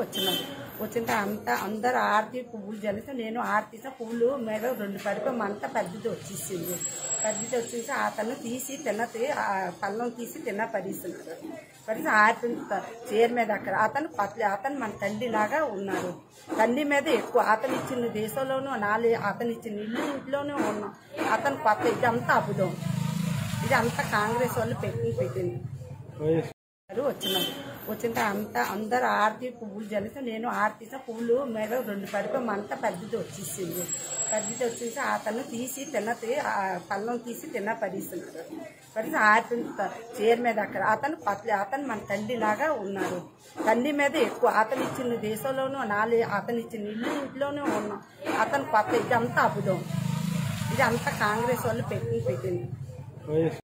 వచ్చినారు వచ్చిన అంతా అందరు ఆరతి పువ్వులు జల్లితే నేను ఆరతీసా పువ్వులు మీద రెండు పడిపోయి మంట పెద్దది వచ్చేసింది పెద్దది వచ్చేసి అతను తీసి తిన్న తీ- ఆ పళ్ళం తీసి తిన్న పడిస్తున్నారు పడిసి ఆరతి చీర మీద అక్కడ అతను పట్ల అతను మన తండ్రి లాగా ఉన్నారు తండ్రి మీద ఎక్కువ అతను ఇచ్చిన దేశంలోనూ నాలుగు అతను ఇచ్చిన ఇల్లు ఇంట్లోనే ఉన్నాం అతను కొత్త ఇదంతా అబుదం ఇది అంతా కాంగ్రెస్ వాళ్ళు పెట్టి పెట్టింది అందరూ వచ్చినారు వచ్చిన అంతా అందరు ఆరతి పువ్వులు జల్లితే నేను ఆరతీసా పువ్వులు మీద రెండు పడిపోయి మంట పెద్దది వచ్చేసింది పెద్దది వచ్చేసి అతను తీసి తిన్న తీ- ఆ పళ్ళం తీసి తిన్న పడిస్తున్నారు పడిసి ఆరతి చీర మీద అక్కడ అతను పట్ల అతను మన తండ్రి లాగా ఉన్నారు తండ్రి మీద ఎక్కువ అతను ఇచ్చిన దేశంలోనూ నాలుగు అతను ఇచ్చిన ఇల్లు ఇంట్లోనే ఉన్నాం అతను కొత్త ఇదంతా అబుదం ఇది అంతా కాంగ్రెస్ వాళ్ళు పెట్టి పెట్టింది